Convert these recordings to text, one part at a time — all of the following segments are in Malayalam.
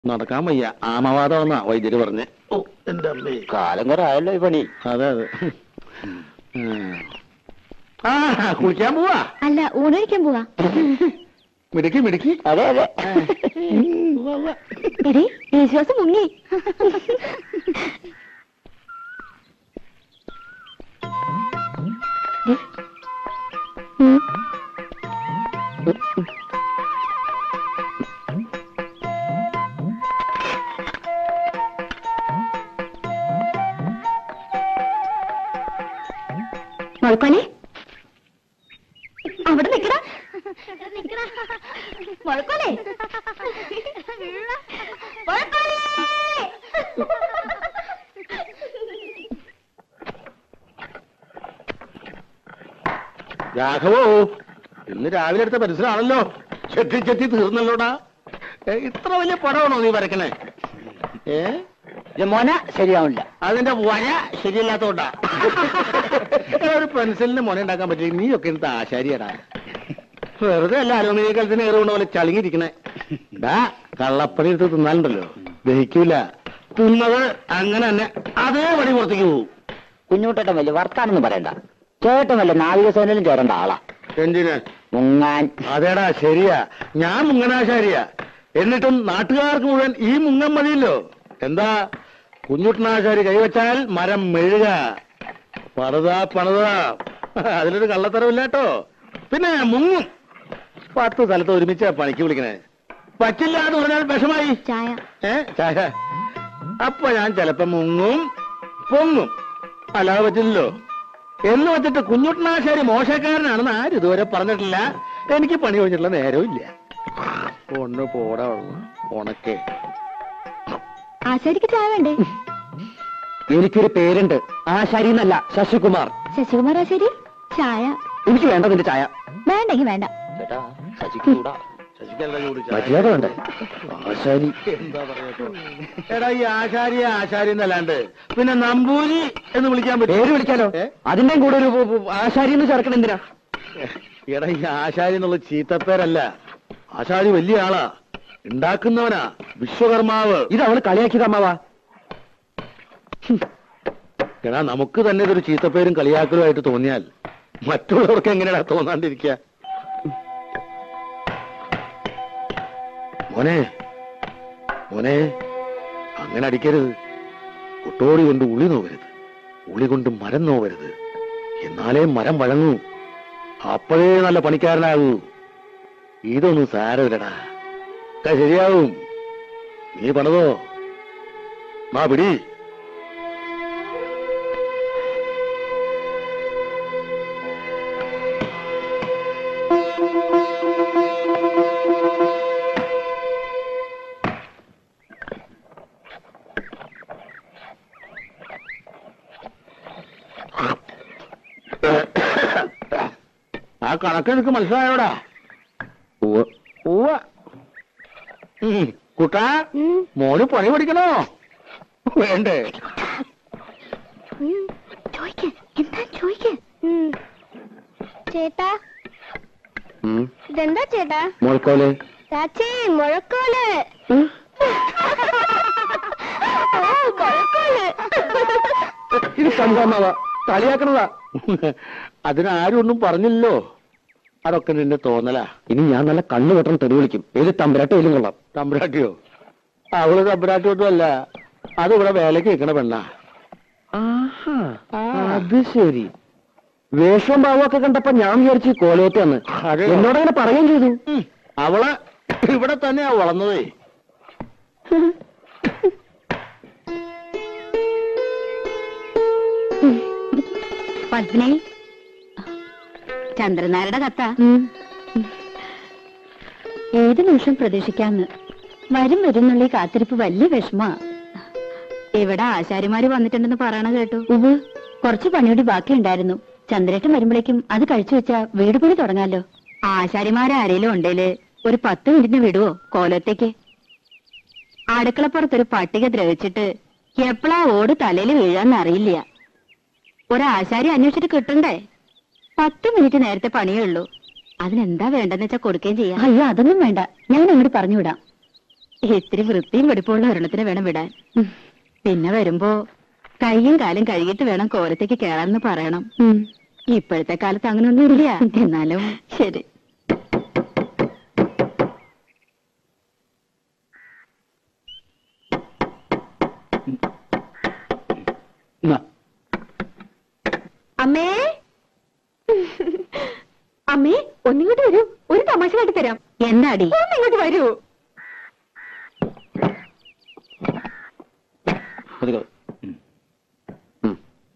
നടക്കാൻ വയ്യ ആമവാദമെന്നാ വൈദ്യര് പറഞ്ഞ് ഓ എന്റെ അമ്മേ കാലം കുറെ ആയല്ലോ ഈ പണി അതെ അതെ ഉം. ആ കുളിക്കാൻ പോവാ അല്ല ഊണഴിക്കാൻ പോവാ മിടുക്കി മിടുക്കി അതെ അതെ ഉവ്വ, ഉവ്വ. എടേ യേശുദാസ് മുങ്ങി ദേ. ഉം. മുഴക്കോനെ അവിടെ നിക്കടാ മുഴക്കോനെ മുഴക്കോനെ രാഘവോ ഇന്ന് രാവിലെ എടുത്ത പരിസരമാണല്ലോ ചെത്തി ചെത്തി തീർന്നല്ലോടാ ഏ, ഇത്ര വലിയ പടമാണോ നീ വരക്കണേ ഏ മോന ശരിയാവില്ല അതിന്റെ വര ശരിയല്ലാത്തോണ്ടാ എടാ, ഒരു പെൻസിലിന് മുന ഉണ്ടാക്കാൻ പറ്റില്ല നീയൊക്കെ എടുത്ത ആശാരിയടാ വെറുതെ അല്ല അലുമിനിയ കലത്തിന് ഏറുകൊണ്ട പോലെ ചളിങ്ങിരിക്കണേ ഡാ കള്ളപ്പണി എടുത്ത് തിന്നാലുണ്ടല്ലോ ദഹിക്കൂല തിന്നത് അങ്ങനെ തന്നെ അതേ പണി പുറത്തേക്ക് പോകും കുഞ്ഞുട്ടേട്ടൻ വലിയ വർത്താനൊന്നും പറയണ്ട ചേട്ടൻ വല്ല നാവികസേനയിലും ചേരേണ്ട ആളാ എന്തിന് മുങ്ങാൻ അതേടാ ശരിയാ ഞാൻ മുങ്ങനാശാരിയാ എന്നിട്ടും നാട്ടുകാർക്ക് മുഴുവൻ ഈ മുങ്ങൻ മതിയല്ലോ എന്താ കുഞ്ഞുട്ടനാശാരി കൈവച്ചാൽ മരം മെഴുക പണിതാ പണിതാ അതിലൊരു കള്ളത്തരമില്ല കേട്ടോ പിന്നെ മുങ്ങും പത്ത് സ്ഥലത്ത് ഒരുമിച്ച് പണിക്ക് വിളിക്കണേ പറ്റില്ല എന്ന് പറഞ്ഞാൽ വിഷമായി ചായ ഏ ചായ അപ്പൊ ഞാൻ ചിലപ്പോ മുങ്ങും പൊങ്ങും അല്ലാതെ പറ്റില്ലല്ലോ എന്ന് വെച്ചിട്ട് കുഞ്ഞുട്ടനാശാരി മോശക്കാരനാണെന്ന് ആരും ഇതുവരെ പറഞ്ഞിട്ടില്ല എനിക്ക് പണി കഴിഞ്ഞിട്ടുള്ള നേരവും ഇല്ല ഒന്ന് പോടാ ഉണക്കേ ആശാരിക്ക് ചായ വേണ്ടേ എനിക്കൊരു പേരുണ്ട് ആശാരി എന്നല്ല ശശികുമാർ ശശികുമാർ ആശാരി ചായ എനിക്ക് വേണ്ട നിന്റെ ചായ വേണ്ടെങ്കി വേണ്ട ചേട്ടാ ശശിക്കൂടാ ശശിക്കല്ല ചൂട് ചായ. മര്യാദ വേണ്ടേ ആശാരി എന്താ പറയാ എടാ ഈ ആശാരി ആശാരി എന്നല്ലാണ്ട് പിന്നെ നമ്പൂരി എന്ന് വിളിക്കാൻ പേര് പറ്റും വിളിക്കാലോ ഏ? അതിന്റെ കൂടെ ഒരു ഉ- ഉ- ആശാരി എന്ന് ചേർക്കണം എന്തിനാ എടാ ഈ ആശാരി എന്നുള്ള ചീത്തപ്പേരല്ല ആശാരി വലിയ ആളാ ഉണ്ടാക്കുന്നവനാ വിശ്വകർമാവ് ഇത് അവള് കളിയാക്കിയത് അമ്മാവാ എടാ നമുക്ക് തന്നെ ഇതൊരു ചീത്തപ്പേരും കളിയാക്കലുമായിട്ട് തോന്നിയാൽ മറ്റുള്ളവർക്ക് എങ്ങനെയാ തോന്നാണ്ടിരിക്കുക മോനെ മോനെ അങ്ങനെ അടിക്കരുത് കുട്ടോടി കൊണ്ട് ഉളി നോവരുത് ഉളി കൊണ്ട് മരം നോവരുത് എന്നാലേ മരം വഴങ്ങൂ അപ്പോഴേ നല്ല പണിക്കാരനാകൂ ഇതൊന്നും സാരമില്ലടാ ഒക്കെ ശരിയാവും നീ പണിതോ മാ പിടി ആ കണക്ക് എനിക്ക് മനസ്സിലായോടാ ഉവ്വ ഉം. കുട്ടാ ഉം. മോന് പണി പഠിക്കണോ വേണ്ടേ ഉം. ചോയ്ക്ക് എന്താ ചോയ്ക്ക് ചേട്ടാ ഇതെന്താ ചേട്ടാ മോൾക്കോല് ചാച്ചി മുഴക്കോല് ഓ മുഴക്കോല് ഇത് സംഭവമാവാ കളിയാക്കണതാ അതിനാരും ഒന്നും പറഞ്ഞില്ലല്ലോ അതൊക്കെ നിന്റെ തോന്നലാ ഇനി ഞാൻ നല്ല കണ്ണു വെട്ടം തെറി വിളിക്കും ഏത് തമ്പരാട്ട് ഏലും കൊള്ളാം തമ്പുരാട്ടിയോ അവള് തമ്പുരാട്ടി ഒന്നും അല്ല അത് ഇവിടെ വേലക്ക് നിൽക്കണ പെണ്ണാ അത് ശരി വേഷവും ഭാവമൊക്കെ കണ്ടപ്പോ ഞാൻ വിചാരിച്ചു കോലോത്താന്ന് അതെയോ? എന്നോടങ്ങനെ പറയുകയും ചെയ്തു ഉം. അവള് ഇവിടെ തന്നെയാ വളർന്നതേ പത്മിനി ചന്ദ്രനാരുടെ കത്ത ഏത് നിമിഷം പ്രതീക്ഷിക്കാന്ന് വരും വരുന്നുള്ള ഈ കാത്തിരിപ്പ് വലിയ വിഷമാ ഇവിടെ ആശാരിമാര് വന്നിട്ടുണ്ടെന്ന് പറയണ കേട്ടു ഉവ് കുറച്ച് പണിയൂടി ബാക്കിയുണ്ടായിരുന്നു ചന്ദ്രേട്ടൻ വരുമ്പോഴേക്കും അത് കഴിച്ചു വെച്ചാ വീട് പണി തുടങ്ങാലോ ആശാരിമാരാരേലും ഉണ്ടേല് ഒരു പത്ത് മിനിറ്റിന് വിടുവോ കോലത്തേക്ക് അടുക്കളപ്പുറത്തൊരു പട്ടിക ദ്രവിച്ചിട്ട് എപ്പോഴാ ഓട് തലയിൽ വീഴാന്ന് അറിയില്ല ഒരാശാരി അന്വേഷിച്ചിട്ട് കിട്ടണ്ടേ പത്ത് മിനിറ്റ് നേരത്തെ പണിയേ ഉള്ളൂ അതിനെന്താ വേണ്ടെന്ന് വെച്ചാ കൊടുക്കുകയും ചെയ്യാം അയ്യോ അതൊന്നും വേണ്ട ഞാൻ അങ്ങോട്ട് പറഞ്ഞുവിടാം ഇത്തിരി വൃത്തിയും വെടിപ്പുള്ള ഒരെണ്ണത്തിന് വേണം വിടാൻ ഉം. പിന്നെ വരുമ്പോ കൈയും കാലും കഴുകിയിട്ട് വേണം കോലത്തേക്ക് കേറാന്ന് പറയണം ഇപ്പോഴത്തെ കാലത്ത് അങ്ങനൊന്നും ഇല്ല എന്നാലും ശരി എന്നാ, അമ്മേ അമ്മേ ഒന്നിങ്ങോട്ട് വരൂ ഒരു തമാശ കാട്ടി തരാം എന്താടി ഒന്നിങ്ങോട്ട് വരൂ പതുക്കെ. ഉം.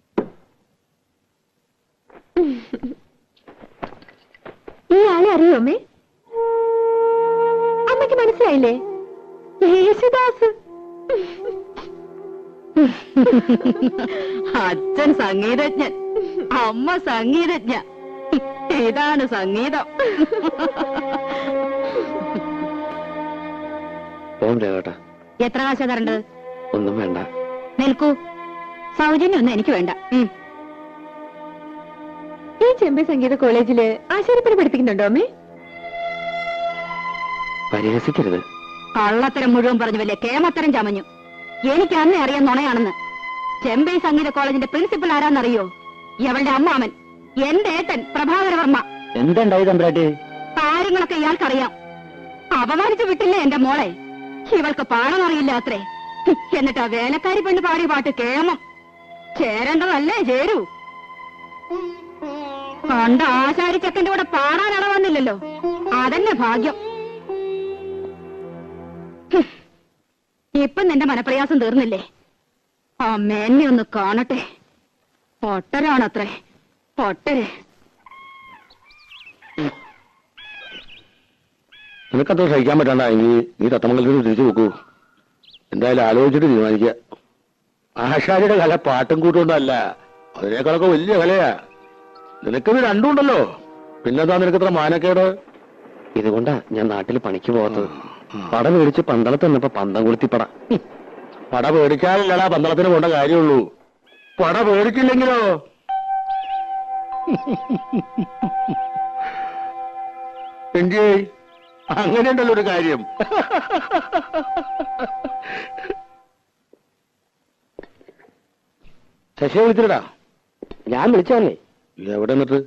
ഈ ആളെ അറിയോ അമ്മേ അമ്മയ്ക്ക് മനസ്സിലായില്ലേ യേശുദാസ് അച്ഛൻ സംഗീതജ്ഞൻ അമ്മ സംഗീതജ്ഞ ഇതാണ് സംഗീതം പോം രേവട്ടാ എത്ര കാശ തരേണ്ടത് ഒന്നും വേണ്ട നിൽക്കൂ സൗജന്യൊന്നും എനിക്ക് വേണ്ട ഉം. ഈ ചെമ്പൈ സംഗീത കോളേജില് ആശാരിപ്പണി പഠിപ്പിക്കുന്നുണ്ടോ അമ്മേ പരിഹസിക്കരുത് കള്ളത്തരം മുഴുവൻ പറഞ്ഞു വലിയ കേമത്തരം ചമഞ്ഞു എനിക്ക് അന്നേ അറിയാൻ നുണയാണെന്ന് ചെമ്പൈ സംഗീത കോളേജിന്റെ പ്രിൻസിപ്പൽ ആരാന്നറിയോ ഇവളുടെ അമ്മാമൻ എന്റെ ഏട്ടൻ പ്രഭാകരവർമ്മ എന്തുണ്ടായി തമ്പ്രാട്ടി കാര്യങ്ങളൊക്കെ ഇയാൾക്കറിയാം അപമാനിച്ചു വിട്ടില്ലേ എന്റെ മോളെ ഇവൾക്ക് പാടമറിയില്ല അത്രേ എന്നിട്ട് ആ വേലക്കാരി പെണ്ണ് പാടിയ പാട്ട് കേമം ചേരേണ്ടതല്ലേ ചേരൂ കണ്ട ആശാരി ചെക്കന്റെ കൂടെ പാടാൻ വന്നില്ലല്ലോ അതന്നെ ഭാഗ്യം ഹും. ഇപ്പൊ നിന്റെ മനപ്രയാസം തീർന്നില്ലേ അമ്മ എന്നെ ഒന്ന് കാണട്ടെ പൊട്ടരാണത്രേ പൊട്ടര് നിനക്കത്ര സഹിക്കാൻ പറ്റണ്ടെങ്കിൽ നീ തത്തമംഗലത്തിൽ തിരിച്ചു നോക്കൂ എന്തായാലും ആലോചിച്ചിട്ട് തീരുമാനിക്കുക ആശാരിയുടെ കല പാട്ടും കൂട്ടുകൊണ്ടല്ല അതിനേക്കാളൊക്കെ വലിയ കലയാ നിനക്കിത് രണ്ടും ഉണ്ടല്ലോ പിന്നെന്താ നിനക്കത്ര മാനക്കേട് ഇതുകൊണ്ടാ ഞാൻ നാട്ടിൽ പണിക്ക് പോകാത്തത് പട മേടിച്ച് പന്തളത്ത് നിന്നപ്പോ പന്തം കൊളുത്തി പട പട പേടിച്ചാലല്ലടാ പന്തളത്തിന് പോണ്ട കാര്യമുള്ളൂ പട പേടിച്ചില്ലെങ്കിലോ എങ്കി അങ്ങനെയുണ്ടല്ലോ ഒരു കാര്യം ശശിയെ വിളിച്ചിട്ടാ ഞാൻ വിളിച്ചോന്നേ എവിടെ നിന്നിട്ട്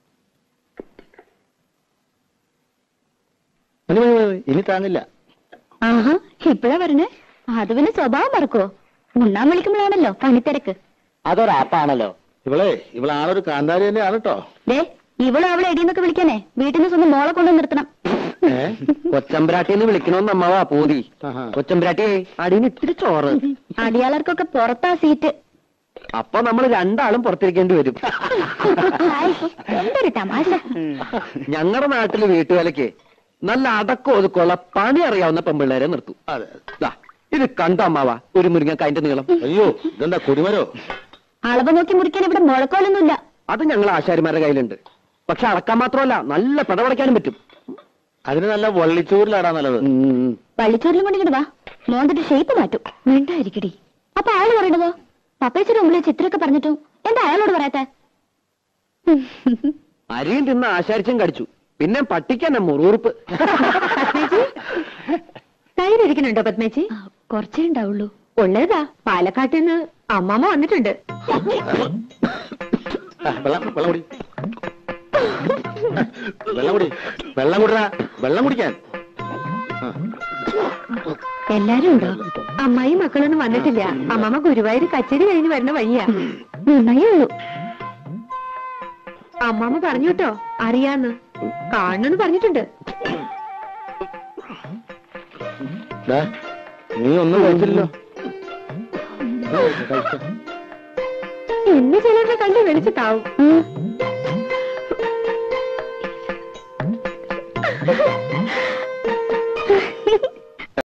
മതി, മതി, മതി. ഇനി താങ്ങില്ല ആഹാ ഇപ്പഴാ വരണേ അത് പിന്നെ സ്വഭാവം മറക്കോ ഉണ്ണാൻ വിളിക്കുമ്പോഴാണല്ലോ പണിത്തിരക്ക് അതൊരാപ്പാണല്ലോ ഇവളെ ഇവളാളൊരു കാന്താരി തന്നെയാണ് കേട്ടോ ദേ ഇവളും അവളെ എടീന്നൊക്കെ വിളിക്കാനേ വീട്ടിൽ നിന്ന് സ്വന്തം മോളെ കൊണ്ടു നിർത്തണം ഏ കൊച്ചമ്പ്രാട്ടിന്ന് വിളിക്കണോന്ന് അമ്മാവാ പൂതി ആഹാ. കൊച്ചമ്പ്രാട്ടിയെ അടിയിൽ ഇത്തിരി ചോറ് അടിയാളർക്കൊക്കെ പുറത്താ സീറ്റ് അപ്പൊ നമ്മൾ രണ്ടാളും പുറത്തിരിക്കേണ്ടി വരും ഹായ്, എന്തൊരു തമാശ ഞങ്ങളുടെ നാട്ടില് വീട്ടുവേലയ്ക്ക് നല്ല അടക്കം ഒതുക്കമുള്ള പണി അറിയാവുന്ന പെമ്പിള്ളേരെ നിർത്തും അതെ ദാ, ഇത് കണ്ട അമ്മാവാ ഒരു മുരിങ്ങക്കായന്റെ നീളം അയ്യോ ഇതെന്താ കൊടിമരോ അളവ് നോക്കി മുറിക്കാൻ ഇവിടെ മുഴക്കോലൊന്നുമില്ല അത് ഞങ്ങൾ ആശാരിമാരുടെ കയ്യിലുണ്ട് പക്ഷെ അളക്കാൻ മാത്രമല്ല നല്ല പടപടയ്ക്കാനും പറ്റും അതിന് നല്ല വള്ളിച്ചൂരിലാടാ നല്ലത് ഉം. പള്ളിച്ചോറിലും കൊണ്ടിട്ട് വാ മോന്തിട്ട് ഷേപ്പ് മാറ്റും വേണ്ടായിരിക്കടി അപ്പൊ അയാൾ പറയണതോ പപ്പേച്ചിയുടെ മുമ്പിൽ ചിത്രമൊക്കെ പറഞ്ഞിട്ടും എന്താ അയാളോട് പറയാത്തെ അരിയും തിന്ന് ആശാരിച്ചും കടിച്ചു പിന്നെ പട്ടിക്കന്നെ മുറുറുപ്പ് തൈരിക്കുന്നുണ്ടോ പത്മേച്ചി കുറച്ചേ ഉണ്ടാവുള്ളൂ ഉള്ളതാ പാലക്കാട്ടിൽ നിന്ന് അമ്മാമ്മ വന്നിട്ടുണ്ട് ആ, വെള്ളം വെള്ളം കുടി വെള്ളം കുടി വെള്ളം കുടിടാ വെള്ളം കുടിക്കാൻ ആ. എല്ലാരും ഉണ്ടോ അമ്മായി മക്കളൊന്നും വന്നിട്ടില്ല അമ്മാമ്മ ഗുരുവായൂർ കച്ചേരി കഴിഞ്ഞ് വരുന്ന വഴിയാ നന്നായേ ഉള്ളൂ അമ്മാമ്മ പറഞ്ഞു കേട്ടോ അറിയാന്ന് കാണണമെന്ന് പറഞ്ഞിട്ടുണ്ട് ദാ, നീ ഒന്നും കഴിച്ചില്ലല്ലോ എന്നെ ചിലരുടെ കണ്ട് വിളിച്ച് താവും ഉം.